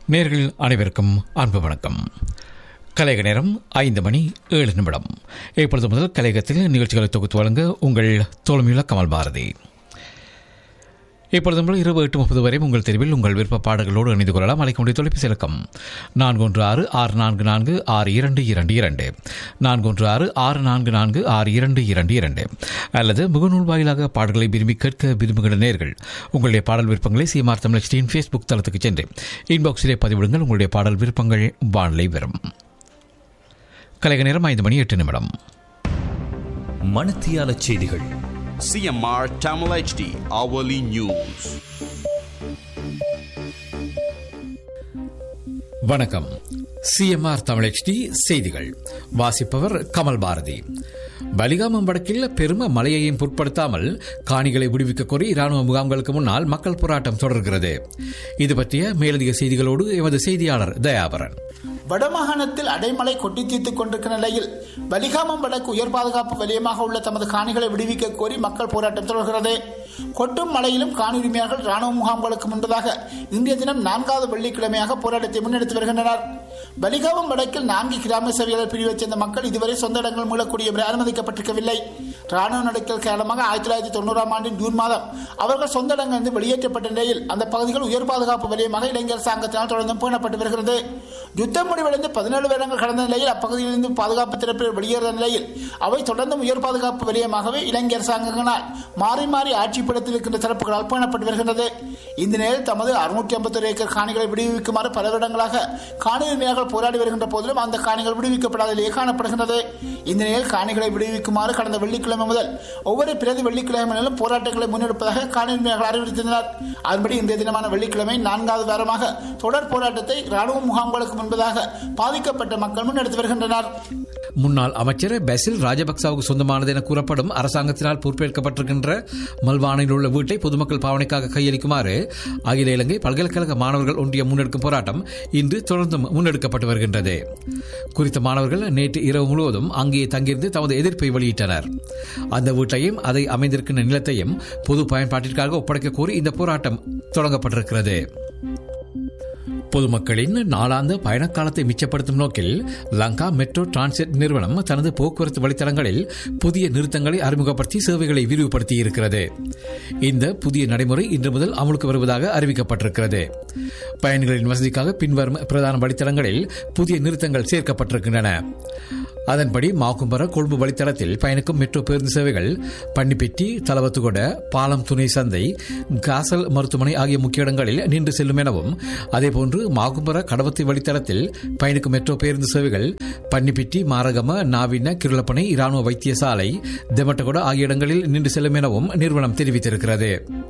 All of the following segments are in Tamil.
நேர்கள் அனைவருக்கும் அன்பு வணக்கம் கலைக நேரம் ஐந்து மணி ஏழு நிமிடம் இப்பொழுது முதல் கலையகத்தில் நிகழ்ச்சிகளை தொகுத்து வழங்க உங்கள் தோழமையுள்ள கமல் பாரதி இப்பொழுது முதல் இரவு எட்டு முப்பது வரை உங்கள் தெருவில் உங்கள் விருப்ப பாடல்களோடு இணைந்து கொள்ளலாம் அழைக்கக்கூடிய தொலைபேசி இலக்கம் நான்கு ஒன்று ஆறு ஆறு நான்கு நான்கு ஆறு இரண்டு இரண்டு இரண்டு நான்கு ஒன்று ஆறு ஆறு நான்கு நான்கு ஆறு இரண்டு இரண்டு இரண்டு அல்லது முகநூல் வாயிலாக பாடல்களை விரும்பி கேட்க விரும்புகிற நேர்கள் உங்களுடைய பாடல் விருப்பங்களை சீமார் தமிழச்சியின் ஃபேஸ்புக் தளத்துக்கு சென்று இன்பாக்ஸிலே பதிவிடுங்கள் உங்களுடைய பாடல் விருப்பங்கள் வானிலை வரும் கலைக நேரம் ஐந்து மணி எட்டு நிமிடம் மணத்தியால செய்திகள் CMR Tamil HD Hourly News. வணக்கம் சிஎம்ஆர் தமிழ் செய்திகள் வாசிப்பவர் கமல் பாரதி பலிகாமம் வடக்கில் பெரும மழையையும் பொருட்படுத்தாமல் காணிகளை விடுவிக்க கோரி இராணுவ முகாம்களுக்கு முன்னால் மக்கள் போராட்டம் தொடர்கிறது இது பற்றிய மேலதிக செய்திகளோடு எமது செய்தியாளர் தயாபரன் வடமாகாணத்தில் அடைமழை கொட்டி தீர்த்துக் கொண்டிருக்கிற நிலையில் பலிகாமம் வடக்கு உயர் பாதுகாப்பு வலயமாக உள்ள தமது காணிகளை விடுவிக்க கோரி மக்கள் போராட்டம் தொடர்கிறது கொட்டும் மழையிலும் காணி உரிமையாளர்கள் ராணுவ முகாம்களுக்கு முன்பதாக இன்றைய தினம் நான்காவது வெள்ளிக்கிழமையாக போராட்டத்தை முன்னெடுத்து வருகின்றனர் பலிகாமம் வடக்கில் நான்கு கிராம சேவையாளர் பிரிவைச் சேர்ந்த மக்கள் இதுவரை சொந்த இடங்கள் மீளக்கூடிய முறை அனுமதிக்கப்பட்டிருக்கவில்லை ராணுவ நடக்கல் காரணமாக ஆயிரத்தி தொள்ளாயிரத்தி தொண்ணூறாம் ஆண்டின் ஜூன் மாதம் அவர்கள் சொந்த இடங்களிலிருந்து வெளியேற்றப்பட்ட நிலையில் அந்த பகுதிகள் உயர் பாதுகாப்பு வலயமாக இளைஞர் சங்கத்தினால் தொடர்ந்து பேணப்பட்டு வருகிறது யுத்தம் முடிவடைந்து பதினேழு வருடங்கள் கடந்த நிலையில் அப்பகுதியிலிருந்து பாதுகாப்பு தரப்பில் வெளியேறிய நிலையில் அவை தொடர்ந்து உயர் பாதுகாப்பு வலயமாகவே இலங்கை அரசாங்கங்களால் மாறி மாறி ஆட்சிப்படத்தில் இருக்கின்ற தரப்புகளால் பேணப்பட்டு வருகின்றது இந்த நிலையில் தமது அறுநூற்றி ஐம்பத்தொரு ஏக்கர் காணிகளை விடுவிக்குமாறு பல வருடங்களாக காணி உரிமையாளர்கள் போராடி வருகின்ற போதிலும் அந்த காணிகள் விடுவிக்கப்படாதலேயே காணப்படுகின்றது இந்த நிலையில் காணிகளை விடுவிக்குமாறு கடந்த வெள்ளிக்கிழமை முதல் ஒவ்வொரு பிரதி வெள்ளிக்கிழமையிலும் போராட்டங்களை முன்னெடுப்பதாக காணி உரிமையாளர்கள் அறிவித்திருந்தனர் அதன்படி இன்றைய தினமான வெள்ளிக்கிழமை நான்காவது வாரமாக தொடர் போராட்டத்தை ராணுவ முகாம்களுக்கு முன்பதாக பாதிக்கப்பட்ட மக்கள் முன்னெடுத்து வருகின்றனர் முன்னாள் அமைச்சர் பெசில் ராஜபக்சாவுக்கு சொந்தமானது என கூறப்படும் அரசாங்கத்தினால் பொறுப்பேற்கப்பட்டிருக்கின்ற மல்வானையில் உள்ள வீட்டை பொதுமக்கள் பாவனைக்காக கையளிக்குமாறு அகில இலங்கை பல்கலைக்கழக மாணவர்கள் ஒன்றியம் முன்னெடுக்கும் போராட்டம் இன்று தொடர்ந்து முன்னெடுக்கப்பட்டு வருகின்றது குறித்த மாணவர்கள் நேற்று இரவு முழுவதும் அங்கே தங்கியிருந்து தமது எதிர்ப்பை வெளியிட்டனர் அந்த வீட்டையும் அதை அமைந்திருக்கின்ற நிலத்தையும் பொது பயன்பாட்டிற்காக ஒப்படைக்க கோரி இந்த போராட்டம் தொடங்கப்பட்டிருக்கிறது பொதுமக்களின் நாளாந்த பயணக்காலத்தை மிச்சப்படுத்தும் நோக்கில் லங்கா மெட்ரோ டிரான்சிட் நிறுவனம் தனது போக்குவரத்து வழித்தடங்களில் புதிய நிறுத்தங்களை அறிமுகப்படுத்தி சேவைகளை விரிவுபடுத்தி இருக்கிறது இந்த புதிய நடைமுறை இன்று முதல் அமலுக்கு வருவதாக அறிவிக்கப்பட்டிருக்கிறது பயணிகளின் வசதிக்காக பின்வரும் பிரதான வழித்தடங்களில் புதிய நிறுத்தங்கள் சேர்க்கப்பட்டிருக்கின்றன அதன்படி மாக்கும்பர கொழும்பு வழித்தடத்தில் பயணிக்கும் மெட்ரோ பேருந்து சேவைகள் பன்னிப்பெட்டி தலவத்துகொட பாலம் துணை சந்தை காசல் மருத்துவமனை ஆகிய முக்கிய இடங்களில் நின்று செல்லும் எனவும் அதேபோன்று மாகும்பர கடவத்தை வழித்தடத்தில் பயணிக்கும் மெட்ரோ பேருந்து சேவைகள் பன்னிப்பெட்டி மாரகம நாவின கிருளப்பனை இராணுவ வைத்தியசாலை தெமட்டகொட ஆகிய இடங்களில் நின்று செல்லும் எனவும் நிறுவனம் தெரிவித்திருக்கிறது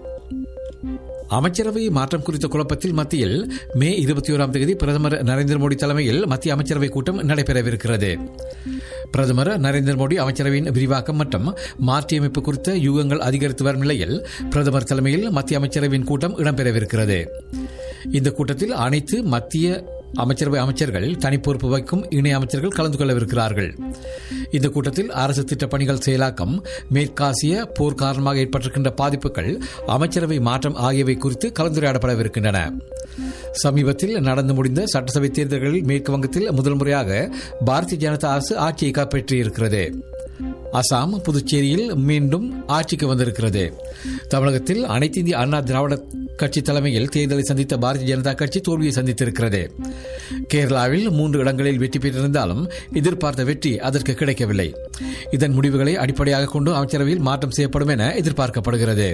அமைச்சரவை மாற்றம் குறித்த குழப்பத்தில் மத்தியில் மே இருபத்தி ஓராம் தேதி பிரதமர் நரேந்திர மோடி தலைமையில் மத்திய அமைச்சரவை கூட்டம் நடைபெறவிருக்கிறது பிரதமர் நரேந்திர மோடி அமைச்சரவையின் விரிவாக்கம் மற்றும் மாற்றியமைப்பு குறித்த யூகங்கள் அதிகரித்து வரும் நிலையில் பிரதமர் தலைமையில் மத்திய அமைச்சரவையின் கூட்டம் இடம்பெறவிருக்கிறது இந்த கூட்டத்தில் அனைத்து மத்திய அமைச்சரவை அமைச்சர்கள் தனிப்பொறுப்பு வைக்கும் இணை அமைச்சர்கள் கலந்து கொள்ளவிருக்கிறார்கள் இந்த கூட்டத்தில் அரசு திட்ட பணிகள் செயலாக்கம் மேற்காசிய போர் காரணமாக ஏற்பட்டிருக்கின்ற பாதிப்புகள் அமைச்சரவை மாற்றம் ஆகியவை குறித்து கலந்துரையாடப்படவிருக்கின்றன சமீபத்தில் நடந்து முடிந்த சட்டசபை தேர்தல்களில் மேற்கு வங்கத்தில் முதல் முறையாக பாரதிய ஜனதா அரசு ஆட்சியை கைப்பற்றியிருக்கிறது அசாம் புதுச்சேரியில் மீண்டும் ஆட்சிக்கு வந்திருக்கிறது தமிழகத்தில் அனைத்து இந்திய அண்ணா திராவிட கட்சி தலைமையில் தேர்தலை சந்தித்த பாரதிய ஜனதா கட்சி தோல்வியை சந்தித்திருக்கிறது கேரளாவில் மூன்று இடங்களில் வெற்றி பெற்றிருந்தாலும் எதிர்பார்த்த வெற்றி அதற்கு கிடைக்கவில்லை இதன் முடிவுகளை அடிப்படையாக கொண்டு அமைச்சரவையில் மாற்றம் செய்யப்படும் என எதிர்பார்க்கப்படுகிறது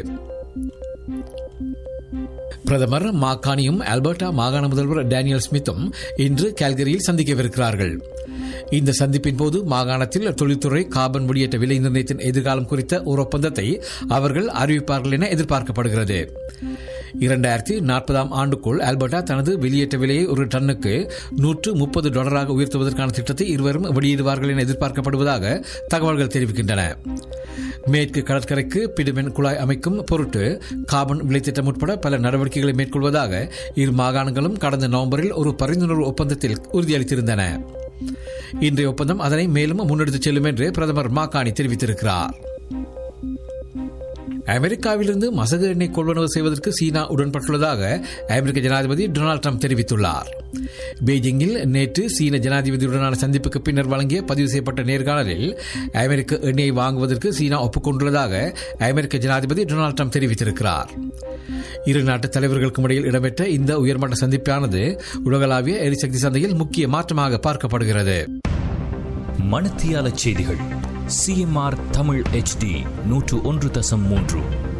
பிரதமர் மாகாணியும் அல்பர்டா மாகாண முதல்வர் டேனியல் ஸ்மித்தும் இன்று கால்கரியில் சந்திக்கவிருக்கிறார்கள் இந்த சந்திப்பின் போது மாகாணத்தில் தொழில்துறை கார்பன் வெளியேற்ற விலை நிர்ணயத்தின் எதிர்காலம் குறித்த ஒரு ஒப்பந்தத்தை அவர்கள் அறிவிப்பார்கள் என எதிர்பார்க்கப்படுகிறது இரண்டாயிரத்தி நாற்பதாம் ஆண்டுக்குள் ஆல்பர்டா தனது வெளியேற்ற விலையை ஒரு டன்னுக்கு நூற்று முப்பது டாலராக உயர்த்துவதற்கான திட்டத்தை இருவரும் வெளியிடுவார்கள் என எதிர்பார்க்கப்படுவதாக தகவல்கள் தெரிவிக்கின்றன மேற்கு கடற்கரைக்கு பிடிமென் குழாய் அமைக்கும் பொருட்டு கார்பன் விலைத்திட்டம் உட்பட பல நடவடிக்கைகளை மேற்கொள்வதாக இரு மாகாணங்களும் கடந்த நவம்பரில் ஒரு பரிந்துணர்வு ஒப்பந்தத்தில் உறுதியளித்திருந்தன இன்றைய ஒப்பந்தம் அதனை மேலும் முன்னெடுத்துச் செல்லும் என்று பிரதமர் மாகாணி தெரிவித்திருக்கிறார் அமெரிக்காவிலிருந்து மசகு எண்ணெய் கொள்வனவு செய்வதற்கு சீனா உடன்பட்டுள்ளதாக அமெரிக்க ஜனாதிபதி டொனால்டு ட்ரம்ப் தெரிவித்துள்ளார் பெய்ஜிங்கில் நேற்று சீன ஜனாதிபதியுடனான சந்திப்புக்கு பின்னர் வழங்கிய பதிவு செய்யப்பட்ட நேர்காணலில் அமெரிக்க எண்ணெயை வாங்குவதற்கு சீனா ஒப்புக்கொண்டுள்ளதாக அமெரிக்க ஜனாதிபதி டொனால்டு ட்ரம்ப் தெரிவித்திருக்கிறார் இரு நாட்டு தலைவர்களுக்கும் இடையில் இடம்பெற்ற இந்த உயர்மட்ட சந்திப்பானது உலகளாவிய எரிசக்தி சந்தையில் முக்கிய மாற்றமாக பார்க்கப்படுகிறது மணத்தியால செய்திகள் சிஎம்ஆர் தமிழ் HD நூற்று ஒன்று தசம் மூன்று